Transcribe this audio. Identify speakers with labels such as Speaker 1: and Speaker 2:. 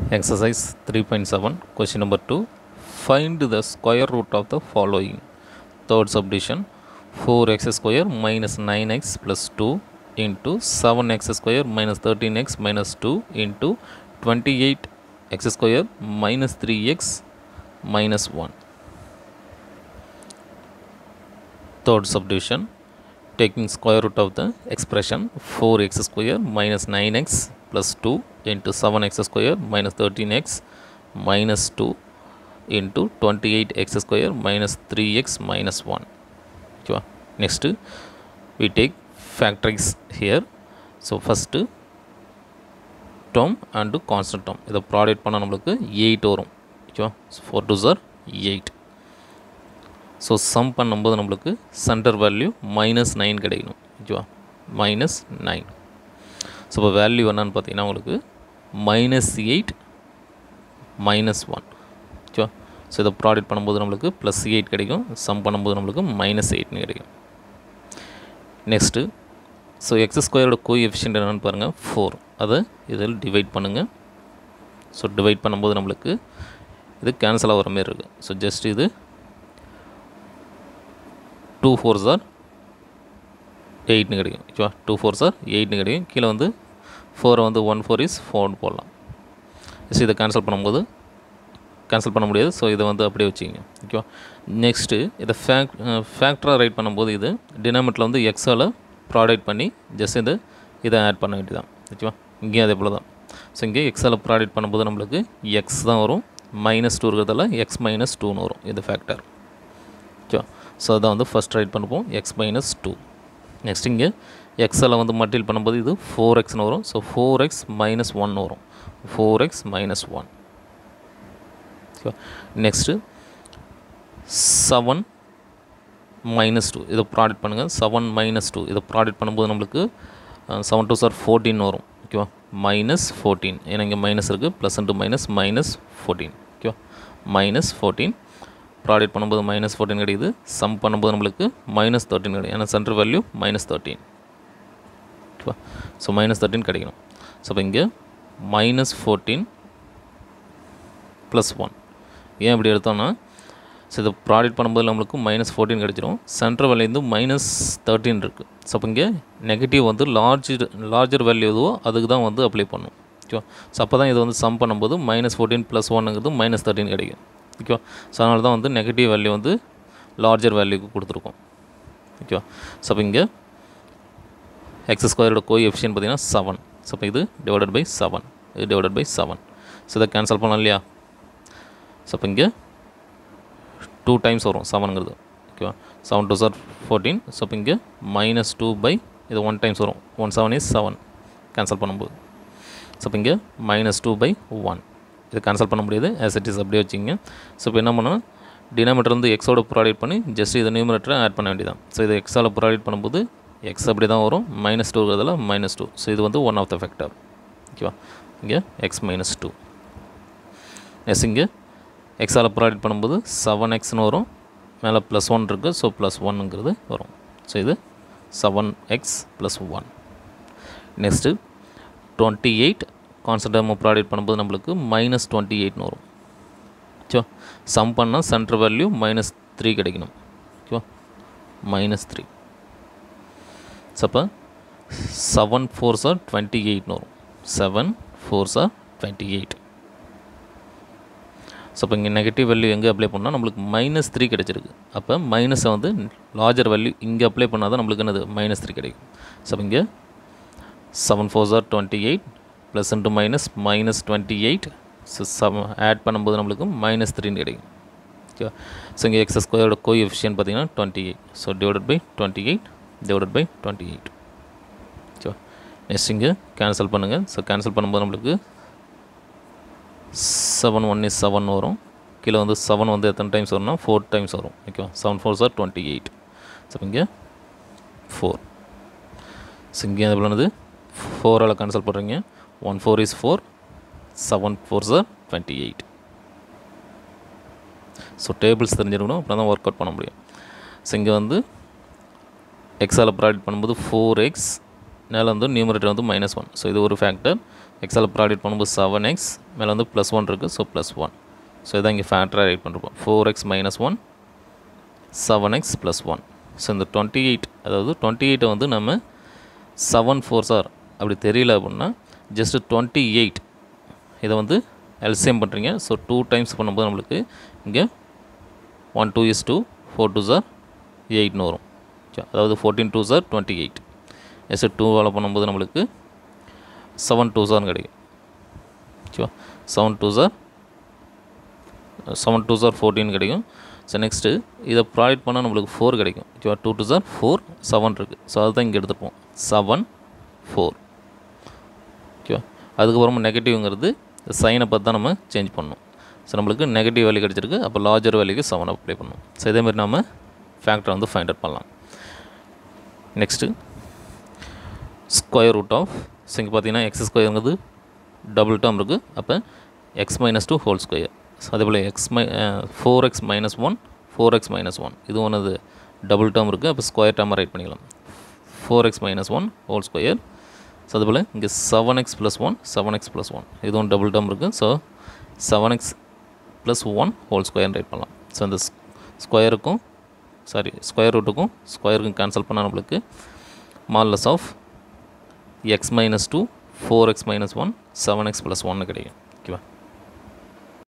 Speaker 1: Exercise 3.7, question number 2. Find the square root of the following. Third subdivision 4x square minus 9x plus 2 into 7x square minus 13x minus 2 into 28x square minus 3x minus 1. Third subdivision taking square root of the expression 4x square minus 9x plus 2 into 7x square minus 13x minus 2 into 28x square minus 3x minus 1 okay next we take factorize here so first term and constant term இதை product பண்ணால் நம்மளுக்கு eight வரும் ஓகேவா four two சார் eight so sum பண்ணும்போது நம்மளுக்கு centre value minus nine கிடைக்கணும் ஓகேவா மைனஸ் நைன் ஸோ இப்போ வேல்யூ என்னன்னு பார்த்தீங்கன்னா உங்களுக்கு மைனஸ் எயிட் மைனஸ் ஒன் ஓகேவா ஸோ இதை ப்ராடக்ட் பண்ணும்போது நம்மளுக்கு ப்ளஸ் எயிட் கிடைக்கும் சம் பண்ணும்போது நம்மளுக்கு மைனஸ் எயிட்னு கிடைக்கும் நெக்ஸ்ட்டு ஸோ எக்ஸ் ஸ்கொயரோட கோ எஃபிஷியன்ட் என்னென்னு பாருங்கள் ஃபோர் அதை இதில் டிவைட் பண்ணுங்கள் ஸோ டிவைட் பண்ணும்போது நம்மளுக்கு இது கேன்சல் ஆகிற மாதிரி இருக்குது ஸோ ஜஸ்ட் இது டூ ஃபோர் சார் எயிட்னு கிடைக்கும் ஓகேவா டூ ஃபோர் சார் எயிட்னு கிடைக்கும் கீழே வந்து ஃபோரை வந்து ஒன் ஃபோர் இஸ் ஃபோர்னு போடலாம் ஸோ இதை கேன்சல் பண்ணும்போது கேன்சல் பண்ண முடியாது ஸோ இதை வந்து அப்படியே வச்சுக்கிங்க ஓகேவா நெக்ஸ்ட்டு இதை ஃபேக்ட் ஃபேக்டராக ரைட் பண்ணும்போது இது டினாமிட்டில் வந்து எக்ஸால் ப்ராடக்ட் பண்ணி ஜஸ்ட் இது இதை ஆட் பண்ண வேண்டியதான் ஓகேவா இங்கேயும் அதே போல் தான் ஸோ இங்கே எக்ஸால் ப்ராடக்ட் பண்ணும்போது நம்மளுக்கு எக்ஸ் தான் வரும் மைனஸ் டூ இருக்கிறதால எக்ஸ் மைனஸ் டூன்னு வரும் இது ஃபேக்டர் ஓகேவா ஸோ அதான் வந்து ஃபஸ்ட் ரைட் பண்ணுவோம் எக்ஸ் மைனஸ் டூ நெக்ஸ்ட் இங்கே எக்ஸில் வந்து மல்டில் பண்ணும்போது இது ஃபோர் எக்ஸ்னு வரும் so four X minus one வரும் four X minus one okay next seven minus two இதை ப்ராடக்ட் பண்ணுங்கள் செவன் மைனஸ் டூ இதை ப்ராடக்ட் பண்ணும்போது நம்மளுக்கு செவன் டூ சார் ஃபோர்டீன் வரும் ஓகேவா மைனஸ் ஃபோர்டீன் ஏன்னா இங்கே மைனஸ் இருக்குது plus into minus minus fourteen ஓகேவா மைனஸ் ஃபோர்டீன் ப்ராடக்ட் பண்ணும்போது மைனஸ் ஃபோர்டீன் கிடைக்குது சம் பண்ணும்போது நம்மளுக்கு மைனஸ் தேர்ட்டின் கிடைக்கும் ஏன்னா சென்டர் வேல்யூ மைனஸ் தேர்ட்டின் ஓகேவா ஸோ மைனஸ் தேர்ட்டின் கிடைக்கணும் ஸோ இப்போ இங்கே மைனஸ் ஃபோர்டீன் ப்ளஸ் ஒன் ஏன் இப்படி எடுத்தோம்னா ஸோ இதை ப்ராடக்ட் பண்ணும்போது நம்மளுக்கு மைனஸ் ஃபோர்டீன் கிடச்சிரும் சென்டர் வேல்யூ மைனஸ் தேர்ட்டின் இருக்குது ஸோ அப்போ இங்கே நெகட்டிவ் வந்து லார்ஜ் லார்ஜர் வேல்யூ எதுவோ அதுக்கு தான் வந்து அப்ளை பண்ணும் ஓகேவா ஸோ அப்போ தான் இது வந்து சம் பண்ணும்போது மைனஸ் ஃபோர்டீன் ப்ளஸ் ஒன்னுங்கிறது மைனஸ் தேர்ட்டின் கிடைக்கும் ஓகேவா ஸோ அதனால தான் வந்து நெகட்டிவ் வேல்யூ வந்து லார்ஜர் வேல்யூக்கு கொடுத்துருக்கோம் ஓகேவா ஸோ அப்போ இங்கே எக்ஸ் ஸ்கொயரோட கோ எஃபிஷியன் பார்த்தீங்கன்னா செவன் ஸோ அப்போ இது டிவைடட் பை செவன் இது டிவைடட் பை செவன் ஸோ இதை கேன்சல் பண்ணலாம் இல்லையா ஸோ அப்போ இங்கே டூ டைம்ஸ் வரும் செவனுங்கிறது ஓகேவா செவன் டூ சார் ஃபோர்டீன் ஸோ இப்போ இங்கே மைனஸ் டூ பை இது ஒன் டைம்ஸ் வரும் one seven is seven cancel பண்ணும்போது ஸோ இப்போ இங்கே மைனஸ் டூ பை ஒன் இது கேன்சல் பண்ண முடியாது ஆஸ் இட் இஸ் அப்படியே வச்சிங்க ஸோ இப்போ என்ன பண்ணணும் டினாமீட்டர் வந்து எக்ஸோட ப்ராடக்ட் பண்ணி ஜஸ்ட் இதை நியூமரேட்டரை ஆட் பண்ண வேண்டியதான் ஸோ இது எக்ஸால் ப்ராடக்ட் பண்ணும்போது எக்ஸ் அப்படி தான் வரும் மைனஸ் டூ இருக்கிறதுல மைனஸ் டூ ஸோ இது வந்து ஒன் ஆஃப் த ஃபேக்டர் ஓகேவா இங்கே எக்ஸ் மைனஸ் டூ எஸ் இங்கே எக்ஸால் ப்ராடக்ட் பண்ணும்போது செவன் எக்ஸ்னு வரும் மேலே ப்ளஸ் ஒன் இருக்குது ஸோ ப்ளஸ் ஒன்னுங்கிறது வரும் ஸோ இது seven X plus one next twenty eight constant term product பண்ணும்போது நம்மளுக்கு மைனஸ் டுவெண்ட்டி எயிட்னு வரும் ஓகேவா சம் பண்ணால் சென்டர் வேல்யூ மைனஸ் த்ரீ கிடைக்கணும் ஓகேவா மைனஸ் த்ரீ ஸோ அப்போ செவன் ஃபோர் சார் டுவெண்ட்டி எயிட்னு வரும் செவன் ஃபோர் சார் டுவெண்ட்டி எயிட் ஸோ இப்போ இங்கே நெகட்டிவ் வேல்யூ எங்கே அப்ளை பண்ணால் நம்மளுக்கு மைனஸ் த்ரீ கிடச்சிருக்கு அப்போ மைனஸை வந்து லார்ஜர் வேல்யூ இங்கே அப்ளை பண்ணால் தான் நம்மளுக்கு என்னது மைனஸ் த்ரீ கிடைக்கும் ஸோ இப்போ இங்கே செவன் ஃபோர் சார் twenty eight plus into minus minus twenty eight so seven add பண்ணும்போது நம்மளுக்கு மைனஸ் த்ரீன்னு கிடைக்கும் ஓகேவா ஸோ இங்கே எக்ஸ் ஸ்கொயரோட கோ எஃபிஷியன் பார்த்தீங்கன்னா twenty eight so divided by twenty eight divided by twenty eight ஓகேவா நெக்ஸ்ட் இங்கே கேன்சல் பண்ணுங்கள் ஸோ கேன்சல் பண்ணும்போது நம்மளுக்கு செவன் ஒன் இஸ் செவன் வரும் கீழே வந்து செவன் வந்து எத்தனை டைம்ஸ் வரும்னா ஃபோர் டைம்ஸ் வரும் ஓகேவா செவன் ஃபோர் சார் டுவெண்ட்டி எயிட் ஸோ இங்கே ஃபோர் ஸோ இங்கே எது பண்ணது ஃபோரால் கேன்சல் பண்ணுறீங்க one four is four seven four சார் டுவெண்ட்டி எயிட் ஸோ டேபிள்ஸ் தெரிஞ்சிருக்கணும் அப்புறம் தான் ஒர்க் அவுட் பண்ண முடியும் ஸோ இங்கே வந்து எக்ஸால் ப்ராடக்ட் பண்ணும்போது ஃபோர் எக்ஸ் மேலே வந்து நியூமரேட்டர் வந்து மைனஸ் ஒன் ஸோ இது ஒரு ஃபேக்டர் எக்ஸால் ப்ராடக்ட் பண்ணும்போது செவன் எக்ஸ் மேலே வந்து ப்ளஸ் ஒன் இருக்குது ஸோ ப்ளஸ் ஒன் ஸோ இதான் இங்கே ஃபேக்டராக ரைட் பண்ணிருப்போம் four X minus one seven X plus one so இந்த டுவெண்ட்டி எயிட் அதாவது டுவெண்ட்டி எயிட்டை வந்து நம்ம செவன் ஃபோர் சார் அப்படி தெரியல அப்படின்னா ஜஸ்ட்டு டுவெண்ட்டி எயிட் இதை வந்து எல்சிஎம் பண்ணுறீங்க ஸோ டூ டைம்ஸ் பண்ணும்போது நம்மளுக்கு இங்கே one two is two four two சார் எயிட்னு வரும் சரி, அதாவது ஃபோர்டீன் டூ சார் டுவெண்ட்டி எயிட் எஸ் டூ வேலை பண்ணும்போது நம்மளுக்கு செவன் டூ சார்னு கிடைக்கும் ஓகேவா செவன் டூ சார் செவன் டூ சார் ஃபோர்டீன் கிடைக்கும் ஸோ நெக்ஸ்ட்டு இதை ப்ராடக்ட் பண்ணால் நம்மளுக்கு ஃபோர் கிடைக்கும் ஓகேவா டூ டூ சார் ஃபோர் செவன் இருக்குது ஸோ அதுதான் இங்கே எடுத்துப்போம் செவன் ஃபோர் ஓகேவா அதுக்கப்புறமா நெகட்டிவ்ங்கிறது சைனை பார்த்து தான் நம்ம சேஞ்ச் பண்ணணும் ஸோ நம்மளுக்கு நெகட்டிவ் வேல்யூ கிடச்சிருக்கு அப்போ லார்ஜர் வேல்யூக்கு செவன் அப்ளை பண்ணணும் ஸோ இதேமாதிரி நம்ம ஃபேக்டரை வந்து ஃபைண்ட் அவுட் பண்ணலாம் next square root of so இங்கே பார்த்தீங்கன்னா எக்ஸ் ஸ்கொயருங்கிறது டபுள் டேர்ம் இருக்குது அப்போ X minus two whole square so அதே போல் எக்ஸ் மை four X minus one four X minus one இது ஒன்று டபுள் டேர்ம் இருக்குது அப்போ ஸ்கொயர் டேர்மாக ரைட் பண்ணிக்கலாம் four X minus one whole square so அதுபோல் இங்கே seven X plus one seven X plus one இதுவும் டபுள் டேர்ம் இருக்குது so seven X plus one whole square right பண்ணலாம் ஸோ இந்த ஸ்கொயருக்கும் சாரி ஸ்கொயர் ரூட்டுக்கும் ஸ்கொயருக்கும் கேன்சல் பண்ணால் நம்மளுக்கு modulus of X minus two four X minus one seven X plus ஒன்று கிடைக்கும்